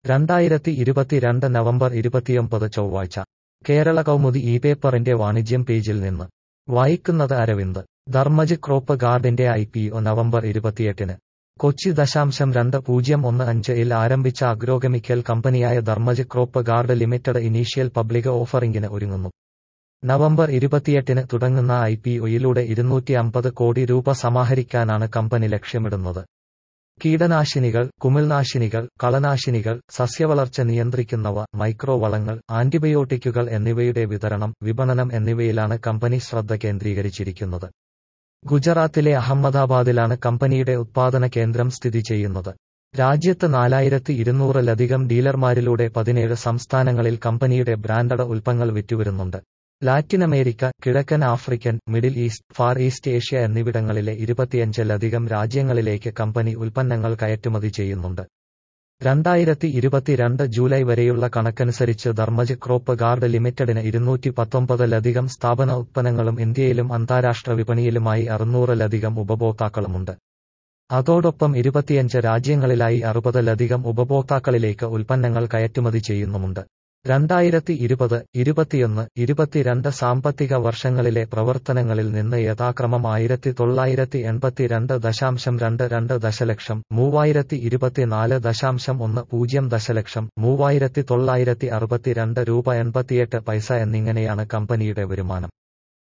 രണ്ടായിരത്തി ഇരുപത്തിരണ്ട് നവംബർ ഇരുപത്തിയൊമ്പത് ചൊവ്വാഴ്ച കേരള കൗമുദി ഈ പേപ്പറിന്റെ വാണിജ്യം പേജിൽ നിന്ന് വായിക്കുന്നത് അരവിന്ദ് ധർമ്മജ് ക്രോപ്പ് ഗാർഡിന്റെ ഐ പി ഒ നവംബർ ഇരുപത്തിയെട്ടിന് കൊച്ചി ദശാംശം രണ്ട് പൂജ്യം ഒന്ന് അഞ്ച് ഇൽ ആരംഭിച്ച അഗ്രോകെമിക്കൽ കമ്പനിയായ Dharmaj crop guard limited initial public ഓഫറിംഗിന് ഒരുങ്ങുന്നു നവംബർ ഇരുപത്തിയെട്ടിന് തുടങ്ങുന്ന ഐ പി ഒയിലൂടെ ഇരുന്നൂറ്റി അമ്പത് കോടി രൂപ സമാഹരിക്കാനാണ് കമ്പനി ലക്ഷ്യമിടുന്നത് കീടനാശിനികൾ കുമിൾനാശിനികൾ കളനാശിനികൾ സസ്യവളർച്ച നിയന്ത്രിക്കുന്നവ മൈക്രോ വളങ്ങൾ ആന്റിബയോട്ടിക്കുകൾ എന്നിവയുടെ വിതരണം വിപണനം എന്നിവയിലാണ് കമ്പനി ശ്രദ്ധ കേന്ദ്രീകരിച്ചിരിക്കുന്നത് ഗുജറാത്തിലെ അഹമ്മദാബാദിലാണ് കമ്പനിയുടെ ഉത്പാദന കേന്ദ്രം സ്ഥിതി ചെയ്യുന്നത് രാജ്യത്ത് നാലായിരത്തി ഇരുന്നൂറിലധികം ഡീലർമാരിലൂടെ പതിനേഴ് സംസ്ഥാനങ്ങളിൽ കമ്പനിയുടെ ബ്രാൻഡഡ് ഉൽപ്പങ്ങൾ വിറ്റുവരുന്നുണ്ട് ലാറ്റിൻ അമേരിക്ക കിഴക്കൻ African Middle East Far East Asia എന്നിവിടങ്ങളിലെ ഇരുപത്തിയഞ്ചിലധികം രാജ്യങ്ങളിലേക്ക് കമ്പനി ഉൽപ്പന്നങ്ങൾ കയറ്റുമതി ചെയ്യുന്നുണ്ട് രണ്ടായിരത്തി ഇരുപത്തിരണ്ട് ജൂലൈ വരെയുള്ള കണക്കനുസരിച്ച് ധർമ്മജ് ക്രോപ്പ് ഗാർഡ് ലിമിറ്റഡിന് ഇരുന്നൂറ്റി പത്തൊമ്പതിലധികം സ്ഥാപന ഉത്പന്നങ്ങളും ഇന്ത്യയിലും അന്താരാഷ്ട്ര വിപണിയിലുമായി അറുന്നൂറിലധികം ഉപഭോക്താക്കളുമുണ്ട് അതോടൊപ്പം ഇരുപത്തിയഞ്ച് രാജ്യങ്ങളിലായി അറുപതിലധികം ഉപഭോക്താക്കളിലേക്ക് ഉൽപ്പന്നങ്ങൾ കയറ്റുമതി ചെയ്യുന്നുമുണ്ട് രണ്ടായിരത്തി ഇരുപത് ഇരുപത്തിയൊന്ന് ഇരുപത്തിരണ്ട് സാമ്പത്തിക വർഷങ്ങളിലെ പ്രവർത്തനങ്ങളിൽ നിന്ന് യഥാക്രമം ആയിരത്തി തൊള്ളായിരത്തി എൺപത്തിരണ്ട് ദശാംശം രണ്ട് രണ്ട് ദശലക്ഷം മൂവായിരത്തി ഇരുപത്തിനാല് ദശാംശം ഒന്ന് പൂജ്യം ദശലക്ഷം മൂവായിരത്തി തൊള്ളായിരത്തി അറുപത്തിരണ്ട് രൂപ എൺപത്തിയെട്ട് പൈസ എന്നിങ്ങനെയാണ് കമ്പനിയുടെ വരുമാനം